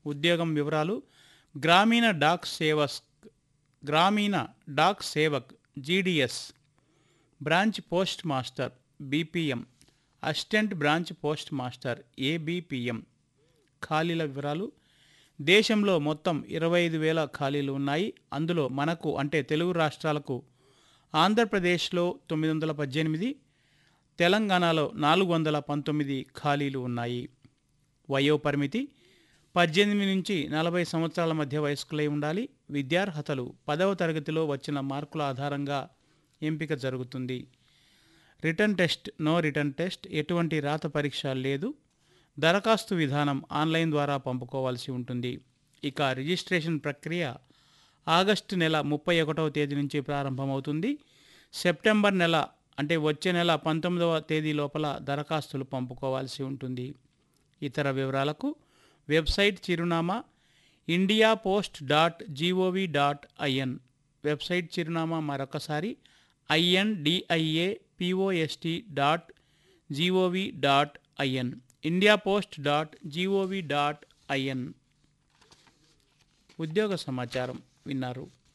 ఉద్యోగం వివరాలు గ్రామీణ డాక్ సేవస్ గ్రామీణ Dak Sevak GDS branch post master BPM assistant branch post master ABPM ఖాళీల వివరాలు దేశంలో మొత్తం ఇరవై ఐదు వేల ఖాళీలు ఉన్నాయి అందులో మనకు అంటే తెలుగు రాష్ట్రాలకు ఆంధ్రప్రదేశ్లో తొమ్మిది వందల పద్దెనిమిది తెలంగాణలో నాలుగు వందల పంతొమ్మిది ఖాళీలు ఉన్నాయి వయోపరిమితి పద్దెనిమిది నుంచి నలభై సంవత్సరాల మధ్య వయస్కులై ఉండాలి విద్యార్హతలు పదవ తరగతిలో వచ్చిన మార్కుల ఆధారంగా ఎంపిక జరుగుతుంది written test no written test ఎటువంటి రాత పరీక్ష లేదు దరఖాస్తు విధానం ఆన్లైన్ ద్వారా పంపుకోవాల్సి ఉంటుంది ఇక రిజిస్ట్రేషన్ ప్రక్రియ ఆగస్టు నెల ముప్పై ఒకటవ తేదీ నుంచి ప్రారంభమవుతుంది సెప్టెంబర్ నెల అంటే వచ్చే నెల పంతొమ్మిదవ తేదీ లోపల దరఖాస్తులు పంపుకోవాల్సి ఉంటుంది ఇతర వివరాలకు వెబ్సైట్ చిరునామా India post dot G O V dot I N website చిరునామా మరొకసారి I N D I A P O S T dot G O V dot I N India post dot G O V dot I N ఉద్యోగ సమాచారం విన్నారు